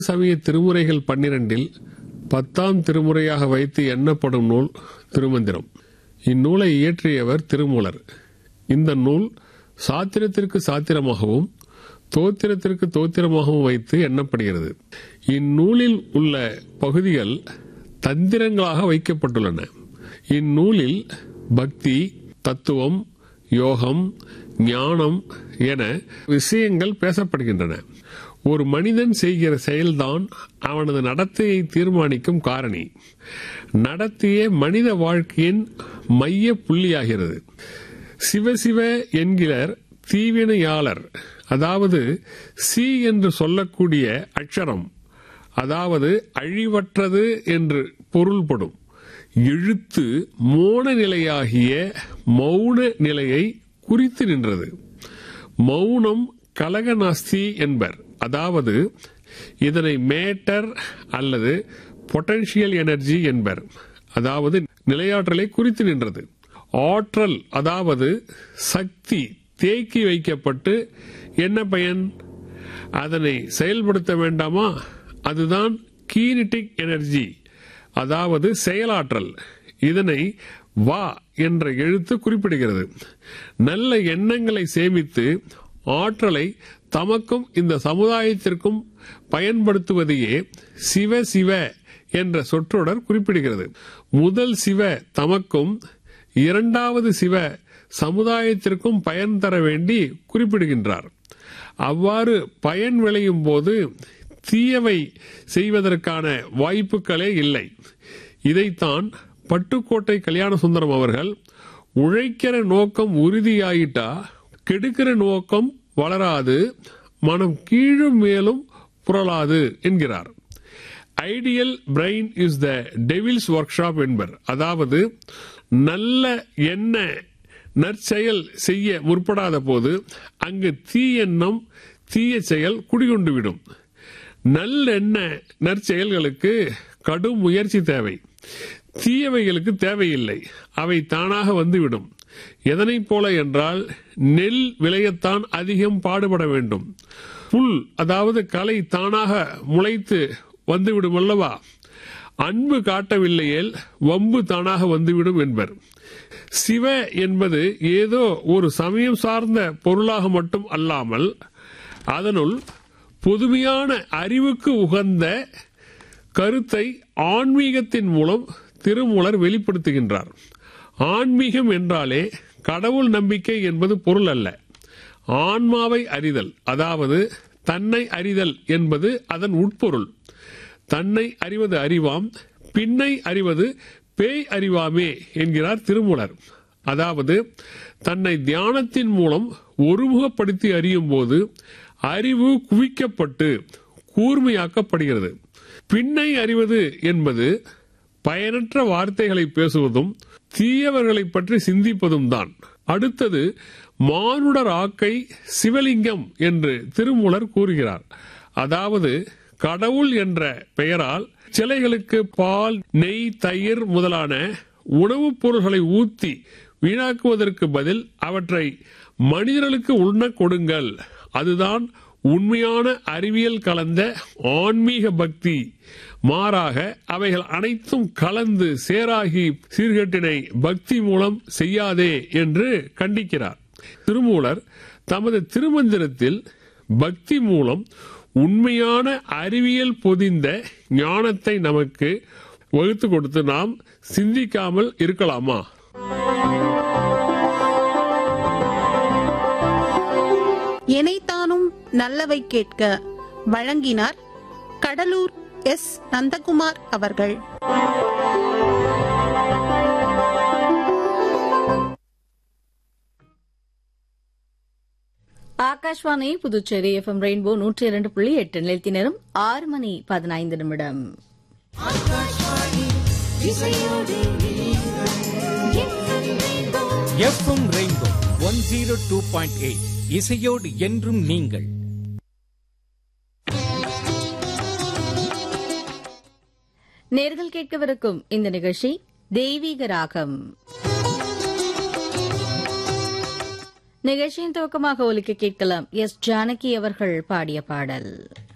சமய திருமுறைகள் பன்னிரண்டில் பத்தாம் திருமுறையாக வைத்து எண்ணப்படும் நூல் திருமந்திரம் இந்நூலை இயற்றியவர் திருமூலர் இந்த நூல் சாத்திரத்திற்கு சாத்திரமாகவும் தோத்திரத்திற்கு தோத்திரமாகவும் வைத்து எண்ணப்படுகிறது இந்நூலில் உள்ள பகுதிகள் தந்திரங்களாக வைக்கப்பட்டுள்ளன இந்நூலில் பக்தி தத்துவம் யோகம் ஞானம் என விஷயங்கள் பேசப்படுகின்றன ஒரு மனிதன் செய்கிற செயல்தான் அவனது நடத்தையை தீர்மானிக்கும் காரணி நடத்தையே மனித வாழ்க்கையின் மைய புள்ளியாகிறது சிவசிவ என்கிறார் தீவினையாளர் அதாவது சி என்று சொல்லக்கூடிய அக்ஷரம் அதாவது அழிவற்றது என்று பொருள்படும் எழுத்து மோன நிலையாகிய மௌன நிலையை குறித்து நின்றது மௌனம் கலகநாஸ்தி என்பர் அதாவது இதனை மேட்டர் அல்லது பொட்டன்ஷியல் எனர்ஜி என்பர் அதாவது நிலையாற்றலை குறித்து நின்றது ஆற்றல் அதாவது சக்தி தேக்கி வைக்கப்பட்டு என்ன பயன் அதனை செயல்படுத்த வேண்டாமா அதுதான் கீனிட்டிக் எனர்ஜி அதாவது செயலாற்றல் இதனை வா என்ற எழுத்து குறிப்பிடுகிறது நல்ல எண்ணங்களை சேமித்து ஆற்றலை தமக்கும் இந்த சமுதாயத்திற்கும் பயன்படுத்துவதையே சிவ சிவ என்ற சொற்றொடர் குறிப்பிடுகிறது முதல் சிவ தமக்கும் இரண்டாவது சிவ சமுதாயத்திற்கும் பயன் தர வேண்டி குறிப்பிடுகின்றார் அவ்வாறு பயன் விளையும் போது தீயவை செய்வதற்கான வாய்ப்புகளே இல்லை இதைத்தான் பட்டுக்கோட்டை கல்யாண சுந்தரம் அவர்கள் உழைக்கிற நோக்கம் உறுதியாயிட்டா கெடுக்கிற நோக்கம் வளராது மனம் கீழும் மேலும் புரளாது என்கிறார் idle brain is the devil's workshop என்பர் அதாவது நல்ல எண்ண நற்செயல் செய்ய முற்படாத போது அங்கு தீயெண்ணம் தீய செயல் குடிகொண்டுவிடும் நல்லெண்ண நற்செயல்களுக்கு கடும் முயற்சி தேவை தீயவைகளுக்கு தேவையில்லை அவை தானாக வந்துவிடும் எதனைப் போல என்றால் நெல் விளையத்தான் அதிகம் பாடுபட வேண்டும் புல் அதாவது களை தானாக முளைத்து வந்துவிடும் அல்லவா அன்பு காட்டவில்லையேல் வம்பு தானாக வந்துவிடும் என்பர் சிவ என்பது ஏதோ ஒரு சமயம் சார்ந்த பொருளாக மட்டும் அல்லாமல் அதனுள் புதுமையான அறிவுக்கு உகந்த கருத்தை ஆன்மீகத்தின் மூலம் திருமூலர் வெளிப்படுத்துகின்றார் ஆன்மீகம் என்றாலே கடவுள் நம்பிக்கை என்பது பொருள் அல்ல ஆன்மாவை அறிதல் அதாவது தன்னை அறிதல் என்பது அதன் உட்பொருள் தன்னை அறிவது அறிவாம் பின்னை அறிவது பேய் அறிவாமே என்கிறார் திருமூலர் அதாவது தன்னை தியானத்தின் மூலம் ஒருமுகப்படுத்தி அறியும் போது அறிவு குவிக்கப்பட்டு கூர்மையாக்கப்படுகிறது பின்னை அறிவது என்பது பயனற்ற வார்த்தைகளை பேசுவதும் தீயவர்களை பற்றி சிந்திப்பதும் தான் அடுத்தது மானுடர் ஆக்கை சிவலிங்கம் என்று திருமூலர் கூறுகிறார் அதாவது கடவுள் என்ற பெயரால் சிலைகளுக்கு பால் நெய் தயிர் முதலான உணவுப் பொருள்களை ஊத்தி வீணாக்குவதற்கு பதில் அவற்றை மனிதர்களுக்கு உண்ண கொடுங்கள் அதுதான் உண்மையான அறிவியல் கலந்த ஆன்மீக பக்தி மாறாக அவைகள் அனைத்தும் கலந்து சேராகி சீர்கேட்டினை பக்தி மூலம் செய்யாதே என்று கண்டிக்கிறார் திருமூலர் தமது திருமந்திரத்தில் பக்தி மூலம் உண்மையான அறிவியல் பொதிந்த ஞானத்தை நமக்கு வகுத்து கொடுத்து நாம் சிந்திக்காமல் இருக்கலாமா எனைத்தானும் நல்லவை கேட்க வழங்கினார் கடலூர் எஸ் நந்தகுமார் அவர்கள் ஆகாஷ்வாணி புதுச்சேரி எஃப்எம் ரெயின்போ நூற்றி இரண்டு புள்ளி எட்டு நிலைத்தி நேரம் ஆறு மணி பதினைந்து நிமிடம் FM rainbow one zero two point eight இசையோடு என்றும் நீங்கள் நேர்கள் கேட்கவிருக்கும் இந்த நிகழ்ச்சி தெய்வீக ராகம் நிகழ்ச்சியின் துவக்கமாக ஒலிக்க கேட்கலாம் எஸ் ஜானகி அவர்கள் பாடிய பாடல்